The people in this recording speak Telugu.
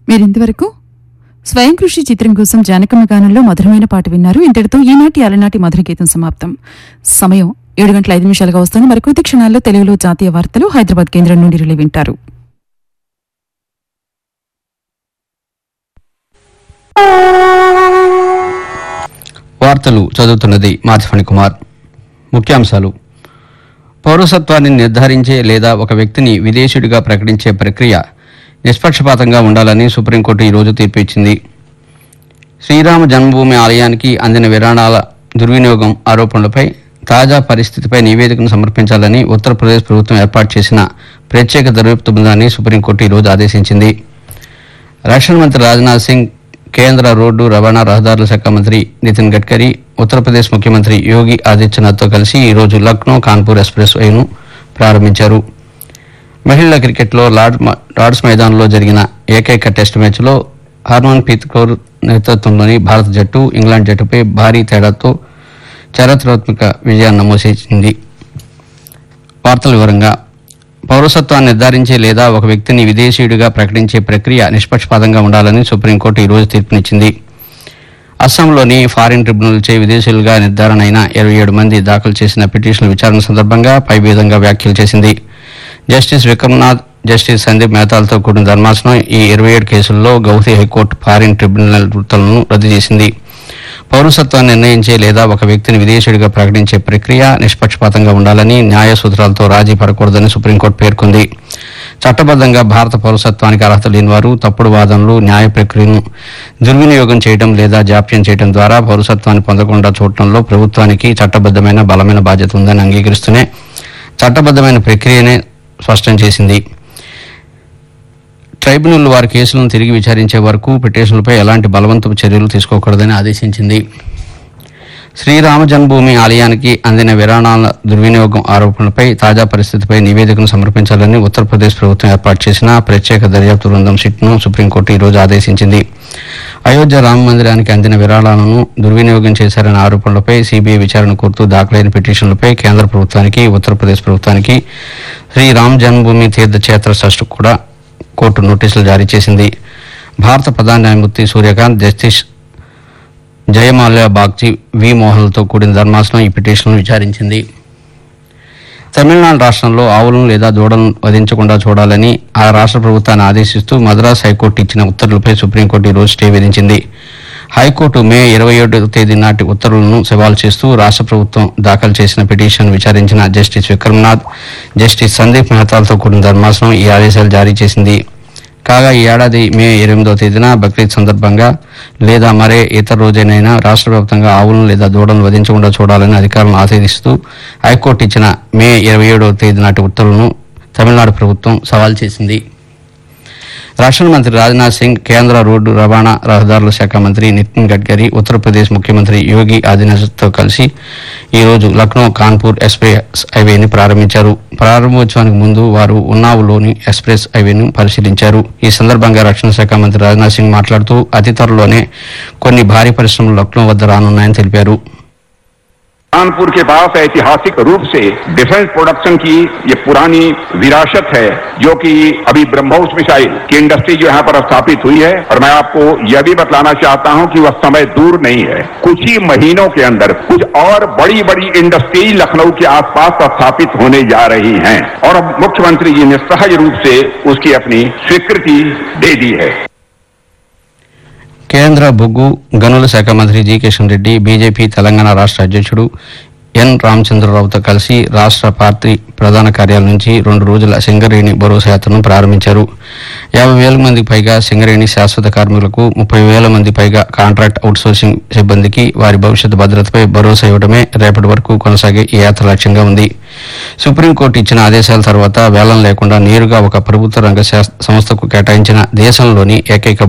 మీరింతవరకు స్వయం కృషి చిత్రం కోసం జానకమ్మ గానంలో మధురమైన పాట విన్నారు ఇంతటితో ఈనాటి అలనాటి మధుర గీతం సమాప్తం సమయం ఏడు గంటల ఐదు నిమిషాలుగా వస్తుంది మరికొద్ది క్షణాల్లో తెలుగులో జాతీయ వార్తలు హైదరాబాద్ కేంద్రం నుండి రిలే వింటారు వార్తలు చదువుతున్నది మాధవని కుమార్ ముఖ్యాంశాలు పౌరసత్వాన్ని నిర్ధారించే లేదా ఒక వ్యక్తిని విదేశీయుడిగా ప్రకటించే ప్రక్రియ నిష్పక్షపాతంగా ఉండాలని సుప్రీంకోర్టు ఈరోజు తీర్పు ఇచ్చింది శ్రీరామ జన్మభూమి ఆలయానికి అందిన విరాళాల దుర్వినియోగం ఆరోపణలపై తాజా పరిస్థితిపై నివేదికను సమర్పించాలని ఉత్తరప్రదేశ్ ప్రభుత్వం ఏర్పాటు చేసిన ప్రత్యేక దర్యాప్తు బృందాన్ని సుప్రీంకోర్టు ఈరోజు ఆదేశించింది రక్షణ మంత్రి రాజ్నాథ్ సింగ్ కేంద్ర రోడ్డు రవాణా రహదారుల శాఖ మంత్రి నితిన్ గడ్కరీ ఉత్తరప్రదేశ్ ముఖ్యమంత్రి యోగి ఆదిత్యనాథ్తో కలిసి ఈ రోజు లక్నో కాన్పూర్ ఎక్స్ప్రెస్ వేను ప్రారంభించారు మహిళల క్రికెట్లో లార్డ్ లార్డ్స్ మైదానంలో జరిగిన ఏకైక టెస్ట్ మ్యాచ్లో హార్మన్ ప్రీత్ కౌర్ నేతృత్వంలోని భారత జట్టు ఇంగ్లాండ్ జట్టుపై భారీ తేడాతో చారిత్రాత్మక విజయాన్ని నమోదు చేసింది వార్తల వివరంగా పౌరసత్వాన్ని నిర్ధారించే లేదా ఒక వ్యక్తిని విదేశీయుడిగా ప్రకటించే ప్రక్రియ నిష్పక్షపాతంగా ఉండాలని సుప్రీంకోర్టు ఈరోజు తీర్పునిచ్చింది అస్సాంలోని ఫారిన్ ట్రిబ్యునల్చే విదేశీయులుగా నిర్ధారణ అయిన ఇరవై ఏడు మంది దాఖలు చేసిన పిటిషన్ల విచారణ సందర్భంగా పై విధంగా వ్యాఖ్యలు చేసింది జస్టిస్ విక్రమ్నాథ్ జస్టిస్ సందీప్ మెహతాలతో కూడిన ధర్మాసనం ఈ ఇరవై ఏడు కేసుల్లో గౌహతి హైకోర్టు ఫారిన్ ట్రిబ్యునల్ వృత్తులను రద్దు చేసింది పౌరసత్వాన్ని నిర్ణయించే లేదా ఒక వ్యక్తిని విదేశీయుడిగా ప్రకటించే ప్రక్రియ నిష్పక్షపాతంగా ఉండాలని న్యాయ సూత్రాలతో రాజీ పడకూడదని సుప్రీంకోర్టు పేర్కొంది చట్టబద్దంగా భారత పౌరసత్వానికి అర్హత లేని వారు తప్పుడు వాదనలు న్యాయ ప్రక్రియను దుర్వినియోగం చేయడం లేదా జాప్యం చేయడం ద్వారా పౌరసత్వాన్ని పొందకుండా చూడటంలో ప్రభుత్వానికి చట్టబద్దమైన బలమైన బాధ్యత ఉందని అంగీకరిస్తూనే చట్టబద్దమైన ప్రక్రియనే స్పష్టం చేసింది ట్రైబ్యునల్ వారి కేసులను తిరిగి విచారించే వరకు పిటిషన్లపై ఎలాంటి బలవంతపు చర్యలు తీసుకోకూడదని ఆదేశించింది శ్రీరామ జన్మభూమి ఆలయానికి అందిన విరాళాల దుర్వినియోగం ఆరోపణలపై తాజా పరిస్థితిపై నివేదికను సమర్పించాలని ఉత్తరప్రదేశ్ ప్రభుత్వం ఏర్పాటు చేసిన ప్రత్యేక దర్యాప్తు బృందం సిట్ను సుప్రీంకోర్టు ఈరోజు ఆదేశించింది అయోధ్య రామ మందిరానికి అందిన విరాళాలను దుర్వినియోగం చేశారనే ఆరోపణలపై సీబీఐ విచారణ కోరుతూ దాఖలైన పిటిషన్లపై కేంద్ర ప్రభుత్వానికి ఉత్తరప్రదేశ్ ప్రభుత్వానికి శ్రీ రామ్ జన్మభూమి తీర్థక్షేత్ర ట్రస్ట్ కూడా కోర్టు నోటీసులు జారీ చేసింది భారత ప్రధాన న్యాయమూర్తి సూర్యకాంత్ జస్టిస్ జయమాల్యా బాగ్చి వి మోహన్లతో కూడిన ధర్మాసనం ఈ పిటిషన్ను విచారించింది తమిళనాడు రాష్ట్రంలో ఆవులను లేదా దూడలను వధించకుండా చూడాలని ఆ రాష్ట్ర ప్రభుత్వాన్ని ఆదేశిస్తూ మద్రాస్ హైకోర్టు ఇచ్చిన ఉత్తర్వులపై సుప్రీంకోర్టు ఈ రోజు స్టే విధించింది హైకోర్టు మే ఇరవై ఏడు తేదీ నాటి ఉత్తర్వులను సవాల్ చేస్తూ రాష్ట్ర ప్రభుత్వం దాఖలు చేసిన పిటిషన్ విచారించిన జస్టిస్ విక్రమ్నాథ్ జస్టిస్ సందీప్ మెహతాలతో కూడిన ధర్మాసనం ఈ ఆదేశాలు జారీ చేసింది కాగా ఈ ఏడాది మే ఎనిమిదవ తేదీన బక్రీద్ సందర్భంగా లేదా మరే ఇతర రోజైనైనా రాష్ట్ర వ్యాప్తంగా ఆవులను లేదా దూడలను వధించకుండా చూడాలని అధికారులను ఆదేశిస్తూ హైకోర్టు ఇచ్చిన మే ఇరవై ఏడవ తేదీ నాటి ఉత్తర్వులను తమిళనాడు ప్రభుత్వం సవాల్ చేసింది రక్షణ మంత్రి రాజ్నాథ్ సింగ్ కేంద్ర రోడ్డు రవాణా రహదారుల శాఖ మంత్రి నితిన్ గడ్కరీ ఉత్తరప్రదేశ్ ముఖ్యమంత్రి యోగి ఆదిత్యనాథ్తో కలిసి ఈ రోజు లక్నో కాన్పూర్ ఎక్స్ప్రెస్ హైవేని ప్రారంభించారు ప్రారంభోత్సవానికి ముందు వారు ఉన్నావులోని ఎక్స్ప్రెస్ హైవేను పరిశీలించారు ఈ సందర్భంగా రక్షణ శాఖ మంత్రి రాజ్నాథ్ సింగ్ మాట్లాడుతూ అతి త్వరలోనే కొన్ని భారీ పరిశ్రమలు లక్నో వద్ద రానున్నాయని తెలిపారు कानपुर के पास ऐतिहासिक रूप से डिफेंस प्रोडक्शन की ये पुरानी विरासत है जो कि अभी ब्रह्मोस मिसाइल की इंडस्ट्री जो यहाँ पर स्थापित हुई है और मैं आपको यह भी बतलाना चाहता हूं कि वह समय दूर नहीं है कुछ ही महीनों के अंदर कुछ और बड़ी बड़ी इंडस्ट्री लखनऊ के आसपास स्थापित होने जा रही हैं और अब मुख्यमंत्री जी ने सहज रूप से उसकी अपनी स्वीकृति दे दी है కేంద్ర బొగ్గు గనుల శాఖ మంత్రి జి కిషన్ రెడ్డి బీజేపీ తెలంగాణ రాష్ట్ర అధ్యక్షుడు ఎన్ రామచంద్రరావుతో కలిసి రాష్ట్ర పార్టీ ప్రధాన కార్యాలయం నుంచి రెండు రోజుల సింగరేణి భరోసా యాత్రను ప్రారంభించారు యాభై వేల మందికి పైగా సింగరేణి శాశ్వత కార్మికులకు ముప్పై వేల మంది పైగా కాంట్రాక్ట్ అవుట్సోర్సింగ్ సిబ్బందికి వారి భవిష్యత్ భద్రతపై భరోసా ఇవ్వడమే రేపటి వరకు కొనసాగే ఈ యాత్ర లక్ష్యంగా ఉంది సుప్రీంకోర్టు ఇచ్చిన ఆదేశాల తర్వాత వేలం లేకుండా నేరుగా ఒక ప్రభుత్వ రంగ శాస్- సంస్థకు కేటాయించిన దేశంలోని ఏకైక